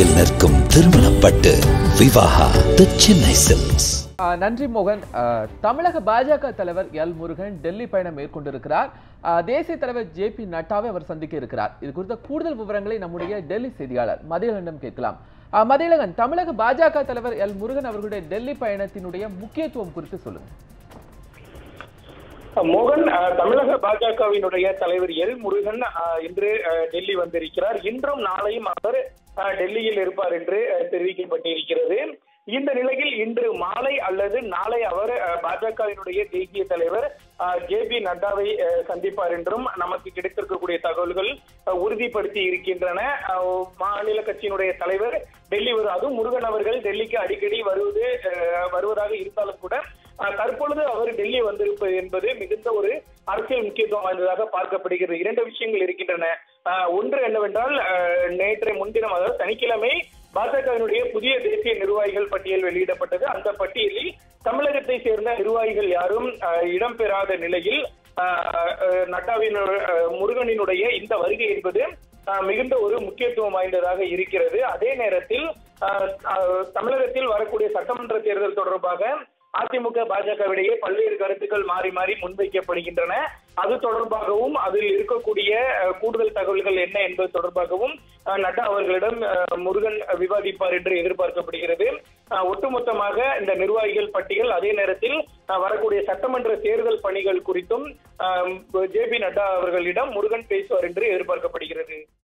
தொலைவில் நிற்கும் திருமணப்பட்டு விவாகா தி சென்னை சில்க்ஸ் ஆ, நன்றி மோகன் ஆ, தமிழக பாஜக தலைவர் எல் முருகன் டெல்லி பயணம் மேற்கொண்டிருக்கிறார் ஆ, தேசிய தலைவர் ஜே பி நட்டாவை அவர் சந்திக்க இருக்கிறார் இது குறித்த கூடுதல் விவரங்களை நம்முடைய டெல்லி செய்தியாளர் மதியழகனிடம் கேட்கலாம் ஆ, மதியழகன் தமிழக பாஜக தலைவர் எல் முருகன் அவர்களுடைய டெல்லி பயணத்தினுடைய முக்கியத்துவம் குறித்து சொல்லுங்க மோகன் அஹ், தமிழக பாஜகவினுடைய தலைவர் எல் முருகன் அஹ், இன்று அஹ், டெல்லி வந்திருக்கிறார் இன்றும் நாளையும் அவர் அஹ், டெல்லியில் இருப்பார் என்று அஹ், தெரிவிக்கப்பட்டிருக்கிறது இந்த நிலையில் இன்று மாலை அல்லது நாளை அவர் அஹ், பாஜகவினுடைய தேசிய தலைவர் ஜே பி நட்டாவை அஹ், சந்திப்பார் என்றும் நமக்கு கிடைத்திருக்கக்கூடிய தகவல்கள் அஹ், உறுதிப்படுத்தி இருக்கின்றன அஹ், மாநில கட்சியினுடைய தலைவர் டெல்லி வரும் அதுவும் முருகன் அவர்கள் டெல்லிக்கு அடிக்கடி வருவது அஹ், வருவதாக இருந்தாலும் கூட அஹ், தற்பொழுது அவர் டெல்லி வந்திருப்பது என்பது மிகுந்த ஒரு அரசியல் முக்கியத்துவம் வாய்ந்ததாக பார்க்கப்படுகிறது இரண்டு விஷயங்கள் இருக்கின்றன அஹ், ஒன்று என்னவென்றால் அஹ், நேற்றைய முன்தினம் அதாவது சனிக்கிழமை பாஜகவினுடைய புதிய தேசிய நிர்வாகிகள் பட்டியல் வெளியிடப்பட்டது அந்த பட்டியலில் தமிழகத்தை சேர்ந்த நிர்வாகிகள் யாரும் அஹ், இடம்பெறாத நிலையில் அஹ், அஹ், நட்டாவின் அஹ், முருகனினுடைய இந்த வருகை என்பது அஹ், மிகுந்த ஒரு முக்கியத்துவம் வாய்ந்ததாக இருக்கிறது அதே நேரத்தில் அஹ், அஹ், தமிழகத்தில் வரக்கூடிய சட்டமன்ற தேர்தல் தொடர்பாக அதிமுக பாஜகவிடையே பல்வேறு கருத்துக்கள் மாறி மாறி முன்வைக்கப்படுகின்றன அது தொடர்பாகவும் அதில் இருக்கக்கூடிய அஹ், கூடுதல் தகவல்கள் என்ன என்பது தொடர்பாகவும் அஹ், நட்டா அவர்களிடம் அஹ், முருகன் விவாதிப்பார் என்று எதிர்பார்க்கப்படுகிறது அஹ், ஒட்டுமொத்தமாக இந்த நிர்வாகிகள் பட்டியல் அதே நேரத்தில் அஹ், வரக்கூடிய சட்டமன்ற தேர்தல் பணிகள் குறித்தும் ஜே பி நட்டா அவர்களிடம் முருகன் பேசுவார் என்று எதிர்பார்க்கப்படுகிறது